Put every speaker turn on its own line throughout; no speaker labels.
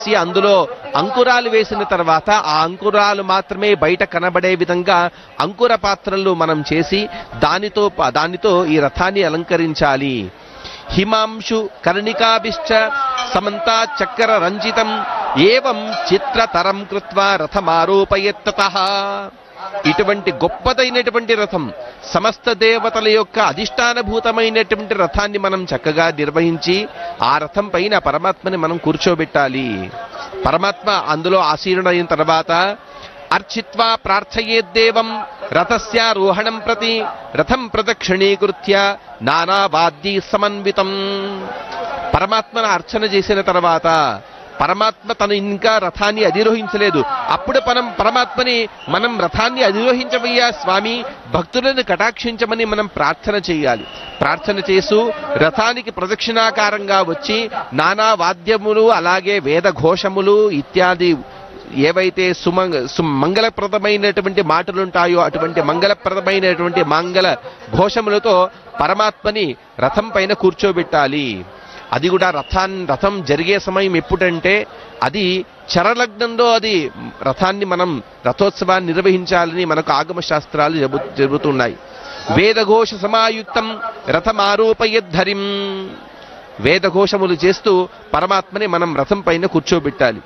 చేసి అందులో అంకురాలు వేసిన తర్వాత ఆ అంకురాలు మాత్రమే బయట కనబడే విధంగా అంకుర పాత్రలు మనం చేసి దానితో ప- దానితో ఈ రథాన్ని అలంకరించాలి హిమాంశు కర్ణికాభిశ్చ సమంతా చక్ర రంజితం ఏవం చిత్రతరం కృత్వా రథమారోపయత్తత ఇటువంటి గొప్పదైనటువంటి రథం సమస్త దేవతల యొక్క అధిష్టానభూతమైనటువంటి రథాన్ని మనం చక్కగా నిర్వహించి ఆ రథం పైన పరమాత్మని మనం కూర్చోబెట్టాలి పరమాత్మ అందులో ఆసీనుడైన తర్వాత అర్చిత్వా ప్రార్థయేద్దేవం రథస్యారోహణం ప్రతి రథం ప్రదక్షిణీకృత్య నానావాద్యై సమన్వితం పరమాత్మను అర్చన చేసిన తర్వాత పరమాత్మ తను ఇంకా రథాన్ని అధిరోహించలేదు అప్పుడు మనం పరమాత్మని మనం రథాన్ని అధిరోహించవయ్యా స్వామి భక్తులను కటాక్షించమని మనం ప్రార్థన చేయాలి ప్రార్థన చేస్తూ రథానికి ప్రదక్షిణాకారంగా వచ్చి నానా వాద్యములు అలాగే వేద ఘోషములు ఇత్యాది ఏవైతే సుమంగ సు- మంగళప్రదమైనటువంటి మాటలు ఉంటాయో అటువంటి మంగళప్రదమైనటువంటి మంగళ ఘోషములతో పరమాత్మని రథం పైన కూర్చోబెట్టాలి అది కూడా రథాన్ రథం జరిగే సమయం ఎప్పుడంటే అది చరలగ్నంలో అది రథాన్ని మనం రథోత్సవాన్ని నిర్వహించాలని మనకు ఆగమ శాస్త్రాలు చెబు చెబుతున్నాయి వేదఘోష సమాయుక్తం రథమారోపయద్ధరిం వేదఘోషములు చేస్తూ పరమాత్మని మనం రథం పైన కూర్చోబెట్టాలి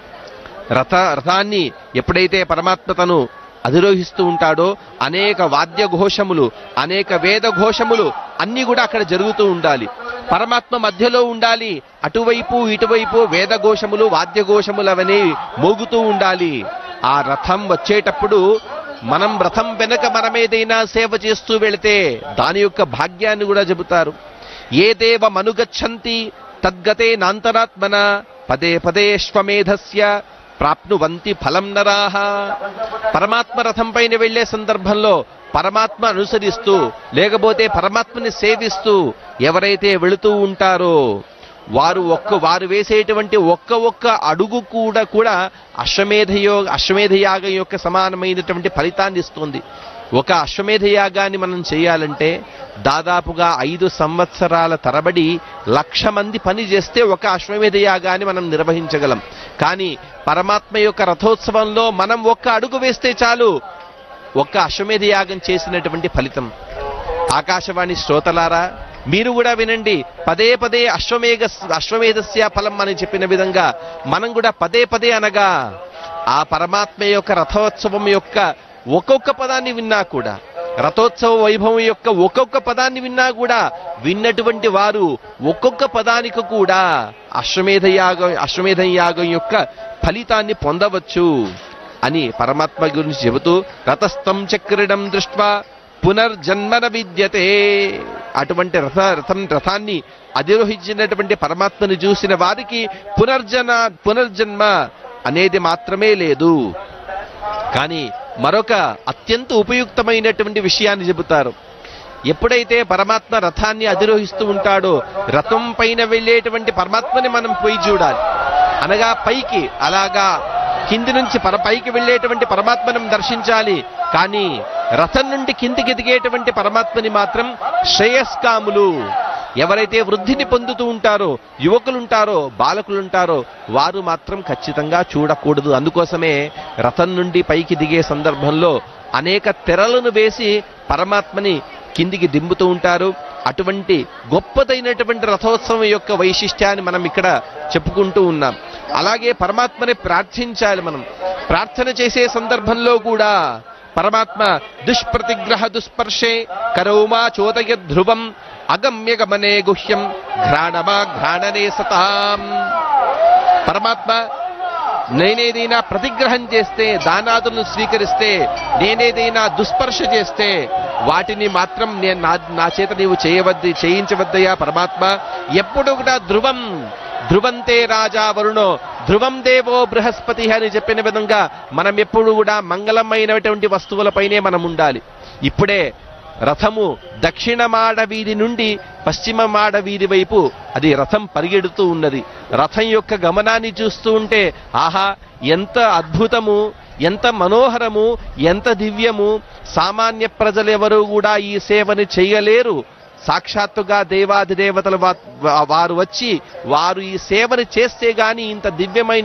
రథ రథాన్ని ఎప్పుడైతే పరమాత్మ తను అధిరోహిస్తూ ఉంటాడో అనేక వాద్య ఘోషములు అనేక వేద ఘోషములు అన్ని కూడా అక్కడ జరుగుతూ ఉండాలి పరమాత్మ మధ్యలో ఉండాలి అటువైపు ఇటువైపు వేద ఘోషములు వాద్య ఘోషములు అవన్నీ మోగుతూ ఉండాలి ఆ రథం వచ్చేటప్పుడు మనం రథం వెనక మనమేదైనా సేవ చేస్తూ వెళితే దాని యొక్క భాగ్యాన్ని కూడా చెబుతారు ఏ దేవ మనుగచ్చంతి తద్గతే నాంతరాత్మన పదే పదేష్వమేధస్య ప్రాప్నువంతి ఫలం నరాహ పరమాత్మ రథం పైన వెళ్లే సందర్భంలో పరమాత్మ అనుసరిస్తూ లేకపోతే పరమాత్మని సేవిస్తూ ఎవరైతే వెళుతూ ఉంటారో వారు ఒక్క వారు వేసేటువంటి ఒక్క ఒక్క అడుగు కూడా కూడా అశ్వమేధ యోగ అశ్వమేధ యాగం యొక్క సమానమైనటువంటి ఫలితాన్ని ఇస్తుంది ఒక అశ్వమేధ యాగాన్ని మనం చేయాలంటే దాదాపుగా ఐదు సంవత్సరాల తరబడి లక్ష మంది పని చేస్తే ఒక అశ్వమేధ యాగాన్ని మనం నిర్వహించగలం కానీ పరమాత్మ యొక్క రథోత్సవంలో మనం ఒక్క అడుగు వేస్తే చాలు ఒక్క అశ్వమేధ యాగం చేసినటువంటి ఫలితం ఆకాశవాణి శ్రోతలారా మీరు కూడా వినండి పదే పదే అశ్వమేఘ అశ్వమేధస్య ఫలం అని చెప్పిన విధంగా మనం కూడా పదే పదే అనగా ఆ పరమాత్మ యొక్క రథోత్సవం యొక్క ఒక్కొక్క పదాన్ని విన్నా కూడా రథోత్సవ వైభవం యొక్క ఒక్కొక్క పదాన్ని విన్నా కూడా విన్నటువంటి వారు ఒక్కొక్క పదానికి కూడా అశ్వమేధ యాగం అశ్వమేధ యాగం యొక్క ఫలితాన్ని పొందవచ్చు అని పరమాత్మ గురించి చెబుతూ రథస్థం చక్రిడం దృష్ట్వా పునర్జన్మన విద్యతే అటువంటి రథ రథం రథాన్ని అధిరోహించినటువంటి పరమాత్మను చూసిన వారికి పునర్జన పునర్జన్మ అనేది మాత్రమే లేదు కానీ మరొక అత్యంత ఉపయుక్తమైనటువంటి విషయాన్ని చెబుతారు ఎప్పుడైతే పరమాత్మ రథాన్ని అధిరోహిస్తూ ఉంటాడో రథం పైన వెళ్ళేటువంటి పరమాత్మని మనం పోయి చూడాలి అనగా పైకి అలాగా కింది నుంచి పర పైకి వెళ్ళేటువంటి పరమాత్మను దర్శించాలి కానీ రథం నుండి కిందికి ఎదిగేటువంటి పరమాత్మని మాత్రం శ్రేయస్కాములు ఎవరైతే వృద్ధిని పొందుతూ ఉంటారో యువకులుంటారో బాలకులుంటారో వారు మాత్రం ఖచ్చితంగా చూడకూడదు అందుకోసమే రథం నుండి పైకి దిగే సందర్భంలో అనేక తెరలను వేసి పరమాత్మని కిందికి దింపుతూ ఉంటారు అటువంటి గొప్పదైనటువంటి రథోత్సవం యొక్క వైశిష్ట్యాన్ని మనం ఇక్కడ చెప్పుకుంటూ ఉన్నాం అలాగే పరమాత్మని ప్రార్థించాలి మనం ప్రార్థన చేసే సందర్భంలో కూడా పరమాత్మ దుష్ప్రతిగ్రహ దుస్పర్శే కరోమా చోదయ ధ్రువం అగమ్య గమనే గుహ్యం ఘ్రాణమా ఘ్రాణనే సతాం పరమాత్మ నేనేదైనా ప్రతిగ్రహం చేస్తే దానాదులను స్వీకరిస్తే నేనేదైనా దుస్పర్శ చేస్తే వాటిని మాత్రం నేను నా నా చేత నీవు చేయవద్దు చేయించవద్దయా పరమాత్మ ఎప్పుడు కూడా ధ్రువం ధ్రువంతే రాజా వరుణో ధ్రువం దేవో బృహస్పతి అని చెప్పిన విధంగా మనం ఎప్పుడు కూడా మంగళమైనటువంటి వస్తువులపైనే మనం ఉండాలి ఇప్పుడే రథము దక్షిణ మాడ వీధి నుండి పశ్చిమ మాడ వీధి వైపు అది రథం పరిగెడుతూ ఉన్నది రథం యొక్క గమనాన్ని చూస్తూ ఉంటే ఆహా ఎంత అద్భుతము ఎంత మనోహరము ఎంత దివ్యము సామాన్య ప్రజలెవరూ కూడా ఈ సేవని చేయలేరు సాక్షాత్తుగా దేవాది దేవతలు వా- వా- వారు వచ్చి వారు ఈ సేవని చేస్తే గాని ఇంత దివ్యమైన